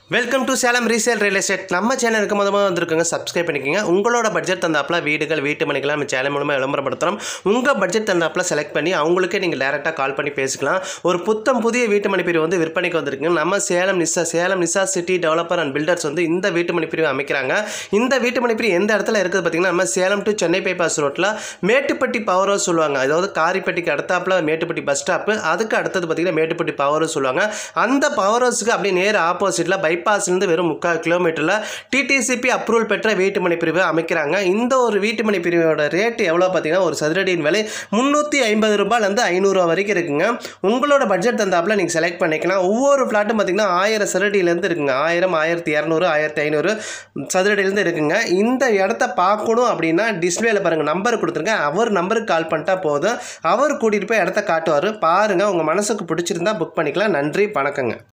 welcome to Salem resale real estate நம்ம சேனலுக்கு முத முதல்ல வந்திருக்கோங்க சப்ஸ்கிரைப் பண்ணிக்கோங்க உங்களோட பட்ஜெட் தந்தாப்பில் வீடுகள் வீட்டு மணிக்கெல்லாம் நம்ம சேனல் மூலமாக விளம்பரப்படுத்துகிறோம் உங்கள் பட்ஜெட் தந்தாப்பில் செலக்ட் பண்ணி அவங்களுக்கே நீங்கள் டேரெக்டாக கால் பண்ணி பேசிக்கலாம் ஒரு புத்தம் புதிய வீட்டு மணி பிரிவு வந்து விற்பனைக்கு வந்திருக்குங்க நம்ம Salem Nisa Salem Nisa city developer and builders வந்து இந்த வீட்டு மணி பிரிவு அமைக்கிறாங்க இந்த வீட்டு மணி பிரிவு எந்த இடத்துல இருக்குது பார்த்தீங்கன்னா நம்ம சேலம் டு சென்னை பைபாஸ் ரோட்டில் மேட்டுப்பட்டி பவர் ஹவுஸ் சொல்லுவாங்க அதாவது காரிப்பட்டிக்கு அடுத்தாப்புல மேட்டுப்பட்டி பஸ் ஸ்டாப்பு அதுக்கு அடுத்தது பார்த்தீங்கன்னா மேட்டுப்பட்டி பவர் ஹவுஸ் சொல்லுவாங்க அந்த பவர் ஹவுஸுக்கு அப்படியே நேர் ஆப்போசிட்டில் பைபாஸ்லேருந்து வெறும் முக்கால் கிலோமீட்டரில் டிடிசிபி அப்ரூவல் பெற்ற வீட்டுமனை பிரிவு அமைக்கிறாங்க இந்த ஒரு வீட்டுமனை பிரிவோட ரேட் எவ்வளோ பார்த்தீங்கன்னா ஒரு சதுரடியின் விலை முந்நூற்றி ஐம்பது ரூபாயிலேருந்து ஐநூறுரூவா வரைக்கும் இருக்குங்க உங்களோட பட்ஜெட் தந்தாப்பில் நீங்கள் செலக்ட் பண்ணிக்கலாம் ஒவ்வொரு ஃப்ளாட்டும் பார்த்தீங்கன்னா ஆயிரம் சதுரடியிலேருந்து இருக்குங்க ஆயிரம் ஆயிரத்தி இரநூறு ஆயிரத்தி ஐநூறு சதுரடியிலேருந்து இருக்குங்க இந்த இடத்த பார்க்கணும் அப்படின்னா டிஸ்பிளேல பாருங்கள் நம்பர் கொடுத்துருங்க அவர் நம்பருக்கு கால் பண்ணிட்டா போதும் அவர் கூட்டிகிட்டு போய் இடத்த காட்டுவார் பாருங்கள் உங்கள் மனசுக்கு பிடிச்சிருந்தா புக் பண்ணிக்கலாம் நன்றி வணக்கங்க